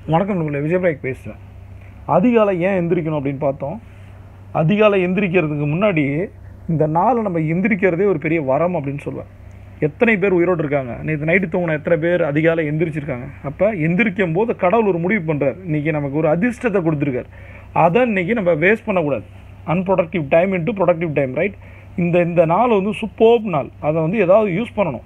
வணக்கம் நம்மள விஜயபிராக் பேசுகிறேன் அதிகாலை ஏன் எந்திரிக்கணும் அப்படின்னு பார்த்தோம் அதிகாலை எந்திரிக்கிறதுக்கு முன்னாடி இந்த நாளை நம்ம எந்திரிக்கிறதே ஒரு பெரிய வரம் அப்படின்னு சொல்லுவேன் எத்தனை பேர் உயிரோடு இருக்காங்க நேற்று நைட்டு தூங்கின எத்தனை பேர் அதிகாலை எந்திரிச்சிருக்காங்க அப்போ எந்திரிக்கும் போது கடவுள் ஒரு முடிவு பண்ணுறார் இன்றைக்கி நமக்கு ஒரு அதிர்ஷ்டத்தை கொடுத்துருக்கார் அதை இன்றைக்கி நம்ம வேஸ்ட் பண்ணக்கூடாது unproductive time into productive time right இந்த இந்த நாள் வந்து சூப்பர்ப் நாள் அதை வந்து ஏதாவது யூஸ் பண்ணணும்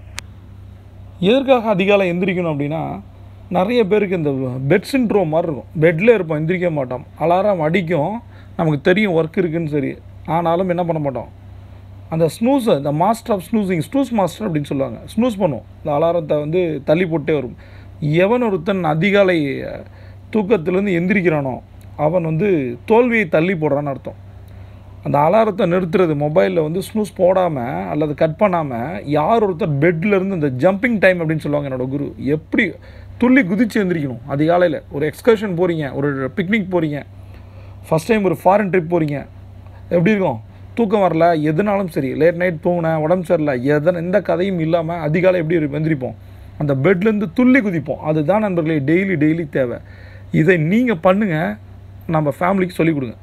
எதற்காக அதிகாலை எந்திரிக்கணும் அப்படின்னா நிறைய பேருக்கு இந்த பெட் சின்ட்ரோம் மாதிரி இருக்கும் பெட்டில் இருப்போம் எந்திரிக்க மாட்டோம் அலாரம் அடிக்கும் நமக்கு தெரியும் ஒர்க் இருக்குன்னு சரி ஆனாலும் என்ன பண்ண மாட்டோம் அந்த ஸ்னூஸ் இந்த master of snoozing snooze master அப்படின்னு சொல்லுவாங்க ஸ்னூஸ் பண்ணும் இந்த அலாரத்தை வந்து தள்ளி போட்டே வரும் எவன் ஒருத்தன் அதிகாலை அஹ், தூக்கத்திலேருந்து எந்திரிக்கிறானோ அவன் வந்து தோல்வியை தள்ளி போடுறான்னு அர்த்தம் அந்த அலாரத்தை நிறுத்துறது மொபைலில் வந்து ஸ்னூஸ் போடாமல் அல்லது கட் பண்ணாமல் யார் ஒருத்தர் பெட்ல இருந்து இந்த ஜம்பிங் டைம் அப்படின்னு சொல்லுவாங்க என்னோட குரு எப்படி துள்ளி குதிச்சு எந்திரிக்கணும் அதிகாலையில் ஒரு எக்ஸ்கர்ஷன் போகிறீங்க ஒரு பிக்னிக் போகிறீங்க ஃபஸ்ட் டைம் ஒரு ஃபாரின் ட்ரிப் போகிறீங்க எப்படி இருக்கும் தூக்கம் வரல எதுனாலும் சரி லேட் நைட் தூங்கினேன் உடம்பு சரியில்லை எதன் எந்த கதையும் இல்லாமல் அதிகாலை எப்படி இரு- எந்திரிப்போம் அந்த பெட்லேருந்து துள்ளி குதிப்போம் அதுதான் நண்பர்களே டெய்லி டெய்லி தேவை இதை நீங்கள் பண்ணுங்கள் நம்ம ஃபேமிலிக்கு சொல்லிக் கொடுங்க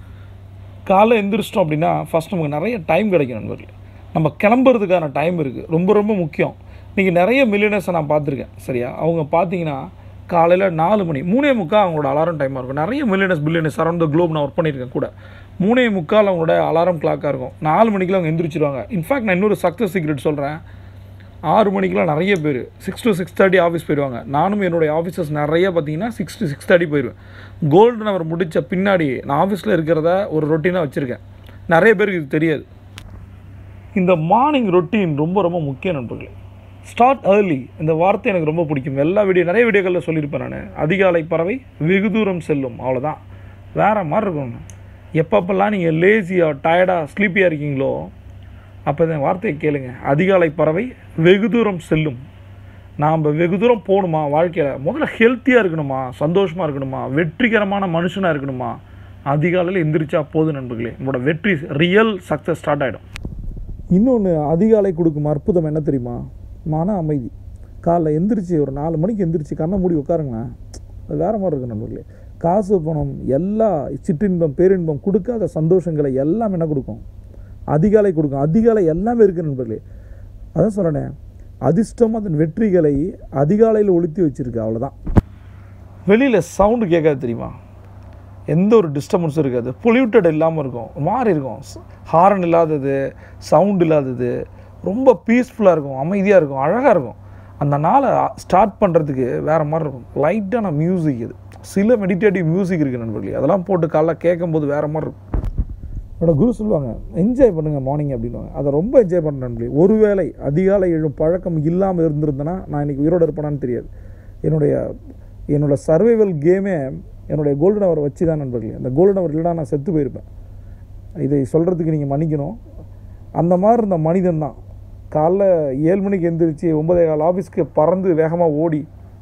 காலைல எந்திரிச்சிட்டோம் அப்படின்னா ஃபஸ்ட் நமக்கு நிறைய டைம் கிடைக்கும் நண்பர்களே நம்ம கிளம்புறதுக்கான டைம் இருக்குது ரொம்ப ரொம்ப முக்கியம் நீங்கள் நிறைய மில்லியனர்ஸை நான் பார்த்துருக்கேன் சரியா அவங்க பார்த்தீங்கன்னா காலையில் நாலு மணி மூணே முக்கால் அவங்களோட அலாரம் டைமாக இருக்கும் நிறைய millionaires billionaires around the globe நான் ஒர்க் பண்ணியிருக்கேன் கூட மூணே முக்கால் அவங்களோட அலாரம் கிளாக்காக இருக்கும் நாலு மணிக்கெலாம் அவங்க எந்திரிச்சிருவாங்க இன்ஃபேக்ட் நான் இன்னொரு சக்ஸஸ் சீக்ரெட் சொல்கிறேன் ஆறு மணிக்கெலாம் நிறைய பேர் six to six thirty office போயிடுவாங்க நானும் என்னுடைய ஆஃபீஸர்ஸ் நிறைய பார்த்தீங்கன்னா சிக்ஸ் டு சிக்ஸ் தேர்ட்டி போயிடுவேன் கோல்டு நவர் முடித்த பின்னாடி நான் ஆஃபீஸில் இருக்கிறத ஒரு ரொட்டீனாக வச்சுருக்கேன் நிறைய பேருக்கு இது தெரியாது இந்த மார்னிங் ரொட்டீன் ரொம்ப ரொம்ப முக்கிய நண்பர்களே ஸ்டார்ட் ஏர்லி இந்த வார்த்தை எனக்கு ரொம்ப பிடிக்கும் எல்லா வீடியோ நிறைய வீடியோக்களில் சொல்லியிருப்பேன் நான் அதிகாலை பறவை வெகு தூரம் செல்லும் அவ்வளோதான் வேறு மாதிரி இருக்கும் எப்பப்பெல்லாம் நீங்கள் லேசியாக டயர்டாக ஸ்லீப்பியாக இருக்கீங்களோ அப்போ இந்த வார்த்தையை கேளுங்க அதிகாலை பறவை வெகு தூரம் செல்லும் நாம் வெகு தூரம் போகணுமா வாழ்க்கையில் முதல்ல ஹெல்த்தியாக இருக்கணுமா சந்தோஷமாக இருக்கணுமா வெற்றிகரமான மனுஷனாக இருக்கணுமா அதிகாலையில் எந்திரிச்சா போதும் நண்பர்களே நம்மளோட வெற்றி ரியல் சக்ஸஸ் ஸ்டார்ட் ஆகிடும் இன்னொன்று அதிகாலை கொடுக்கும் அற்புதம் என்ன தெரியுமா மன அமைதி காலைல எந்திரிச்சு ஒரு நாலு மணிக்கு எந்திரிச்சு கண்ணை மூடி உட்காருங்களேன் அது வேறு மாதிரி இருக்கும் நண்பர்களே காசு பணம் எல்லா சிற்றின்பம் பேரின்பம் கொடுக்காத சந்தோஷங்களை எல்லாம் என்ன கொடுக்கும் அதிகாலை கொடுக்கும் அதிகாலை எல்லாமே இருக்குது நண்பர்களே அதான் சொல்கிறேனே அதிர்ஷ்டம் அதன் வெற்றிகளை அதிகாலையில் ஒளித்தி வச்சிருக்கு அவ்வளோதான் வெளியில் சவுண்டு கேட்காது தெரியுமா எந்த ஒரு டிஸ்டர்பன்ஸும் இருக்காது பொல்யூட்டட் இல்லாமல் இருக்கும் ஒரு மாதிரி இருக்கும் ஹாரன் இல்லாதது சவுண்ட் இல்லாதது ரொம்ப பீஸ்ஃபுல்லாக இருக்கும் அமைதியாக இருக்கும் அழகாக இருக்கும் அந்த நாளை ஸ்டார்ட் பண்ணுறதுக்கு வேறு மாதிரி இருக்கும் லைட்டான மியூசிக் இது சில மெடிடேட்டிவ் மியூசிக் இருக்குது நண்பர்களே அதெல்லாம் போட்டு காலைல கேட்கும்போது வேறு மாதிரி இருக்கும் என்னோட குரு சொல்லுவாங்க என்ஜாய் பண்ணுங்கள் மார்னிங் அப்படின்வாங்க அதை ரொம்ப என்ஜாய் பண்ண நண்பர்களே ஒருவேளை அதிகாலை எழும் பழக்கம் இல்லாமல் இருந்திருந்தேன்னா நான் இன்றைக்கி உயிரோடு இருப்பேனான்னு தெரியாது என்னுடைய என்னோட சர்வைவல் கேமே என்னுடைய கோல்டன் அவர் வச்சு தான் நண்பர்களே அந்த கோல்டன் அவர் இல்லைனா நான் செத்து போயிருப்பேன் இதை சொல்கிறதுக்கு நீங்கள் மன்னிக்கணும் அந்த மாதிரி இருந்த மனிதன் தான் காலைல ஏழு மணிக்கு எந்திரிச்சு ஒன்பதே கால் ஆஃபீஸ்க்கு பறந்து வேகமாக ஓடி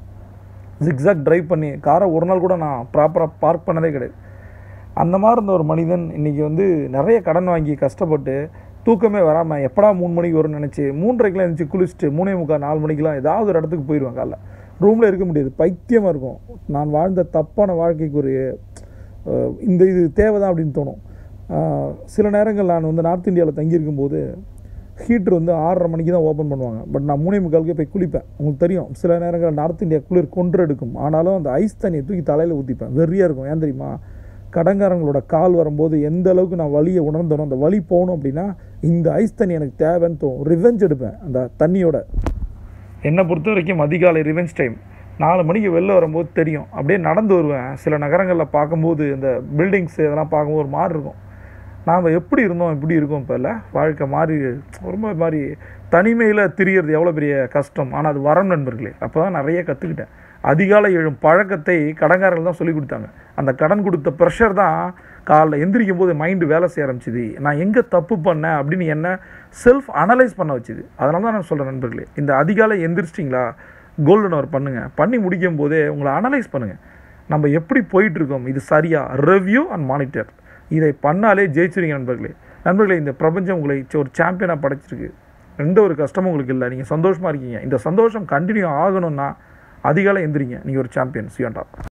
ஜிக்ஸாக் டிரைவ் பண்ணி காரை ஒரு நாள் கூட நான் ப்ராப்பராக பார்க் பண்ணதே கிடையாது அந்த மாதிரி இருந்த ஒரு மனிதன் இன்றைக்கி வந்து நிறைய கடன் வாங்கி கஷ்டப்பட்டு தூக்கமே வராமல் எப்படா மூணு மணிக்கு வரும்னு நினச்சி மூன்றரைக்கெலாம் இருந்துச்சு குளிச்சுட்டு மூணே முக்கால் நாலு மணிக்கெலாம் ஏதாவது ஒரு இடத்துக்கு போயிடுவேன் காலைல ரூமில் இருக்க முடியாது பைத்தியமாக இருக்கும் நான் வாழ்ந்த தப்பான வாழ்க்கைக்கு ஒரு அஹ், இந்த இது தேவை தான் அப்படின்னு தோணும் அஹ், சில நேரங்கள் நான் வந்து நார்த் இந்தியாவில் தங்கியிருக்கும்போது ஹீட்ரு வந்து ஆறரை மணிக்கு தான் ஓப்பன் பண்ணுவாங்க பட் நான் மூணே முக்காலுக்கே போய் குளிப்பேன் உங்களுக்கு தெரியும் சில நேரங்களில் நார்த் இந்தியா குளிர் கொன்று எடுக்கும் ஆனாலும் அந்த ஐஸ் தண்ணியை தூக்கி தலையில் ஊற்றிப்பேன் வெறியாக இருக்கும் ஏன் தெரியுமா கடங்காரங்களோட கால் வரும்போது எந்த அளவுக்கு நான் வலியை உணர்ந்தனோ அந்த வலி போகணும் அப்படின்னா இந்த ஐஸ் தண்ணி எனக்கு தேவைன்னு தோணும் ரிவெஞ்ச் எடுப்பேன் அந்த தண்ணியோட என்னை பொறுத்த வரைக்கும் அதிகாலை ரிவெஞ்ச் டைம் நாலு மணிக்கு வெளில வரும்போது தெரியும் அப்படியே நடந்து வருவேன் சில நகரங்களில் பார்க்கும்போது இந்த பில்டிங்ஸ் இதெல்லாம் பார்க்கும்போது ஒரு மாதிரி இருக்கும் நாம் எப்படி இருந்தோம் இப்படி இருக்கோம் இப்போ இல்லை வாழ்க்கை மாறி ரொம்ப மாதிரி தனிமையில் திரியறது எவ்வளோ பெரிய கஷ்டம் ஆனால் அது வரம் நண்பர்களே அப்போ தான் நிறைய கற்றுக்கிட்டேன் அதிகாலை எழும் பழக்கத்தை கடன்காரர்கள் தான் சொல்லி கொடுத்தாங்க அந்த கடன் கொடுத்த ப்ரெஷர் தான் காலைல எந்திரிக்கும் போது மைண்டு வேலை செய்ய ஆரம்பிச்சுது நான் எங்கே தப்பு பண்ணேன் அப்படின்னு என்ன செல்ஃப் அனலைஸ் பண்ண வச்சுது அதனால தான் நான் சொல்கிறேன் நண்பர்களே இந்த அதிகாலை எந்திரிச்சிட்டிங்களா கோல்டன் அவர் பண்ணுங்கள் பண்ணி முடிக்கும் போதே உங்களை அனலைஸ் பண்ணுங்கள் நம்ம எப்படி போயிட்டுருக்கோம் இது சரியா ரிவ்யூ அண்ட் மானிட்டர் இதை பண்ணாலே ஜெயிச்சிருங்க நண்பர்களே நண்பர்களே இந்த பிரபஞ்சம் உங்களை ஒரு சாம்பியனாக படைச்சிருக்கு எந்த ஒரு கஷ்டமும் உங்களுக்கு இல்லை நீங்கள் சந்தோஷமாக இருக்கீங்க இந்த சந்தோஷம் கண்டினியூ ஆகணும்னா அதிகாலை எந்திரிங்க நீங்கள் ஒரு சாம்பியன் சியாண்டா